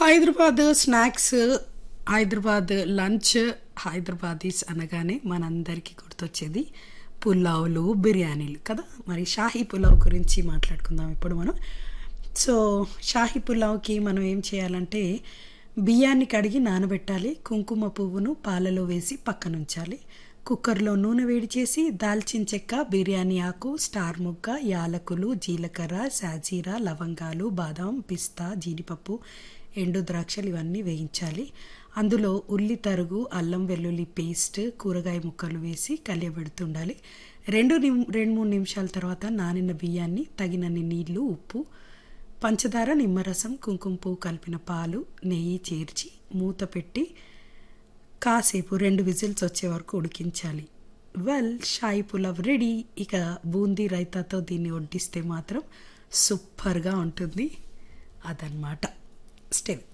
Hyderabad snacks Hyderabad lunch Hyderabadis అనగానే మనందరికీ గుర్తొచ్చేది పులావులు బిర్యానీలు కదా మరి షాహీ పులావ్ గురించి మాట్లాడుకుందాం ఇప్పుడు మనం సో షాహీ పులావ్కి మనం ఏం చేయాలంటే బియ్యాన్ని కడిగి నానబెట్టాలి కుంకుమ పువ్వును పాలలో వేసి పక్కన ఉంచాలి కుక్కర్లో నూనె వేడి చేసి దాల్చిన చెక్క బిర్యానీ ఆకు స్టార్ ముగ్గ యాలకులు జీలకర్ర సాజీరా లవంగాలు బాదాం పిస్తా జీడిపప్పు ఎండు ద్రాక్షలు ఇవన్నీ వేయించాలి అందులో ఉల్లి తరుగు అల్లం వెల్లుల్లి పేస్ట్ కూరగాయ ముక్కలు వేసి కలియబెడుతుండాలి రెండు నిమ్ రెండు మూడు నిమిషాల తర్వాత నానిన బియ్యాన్ని తగినన్ని నీళ్లు ఉప్పు పంచదార నిమ్మరసం కుంకుమ పువ్వు కలిపిన పాలు నెయ్యి చేర్చి మూత పెట్టి కాసేపు రెండు విజిల్స్ వచ్చే వరకు ఉడికించాలి వెల్ షాయి పులావ్ రెడీ ఇక బూందీ రైతాతో దీన్ని వడ్డిస్తే మాత్రం సూపర్గా ఉంటుంది అదనమాట స్టే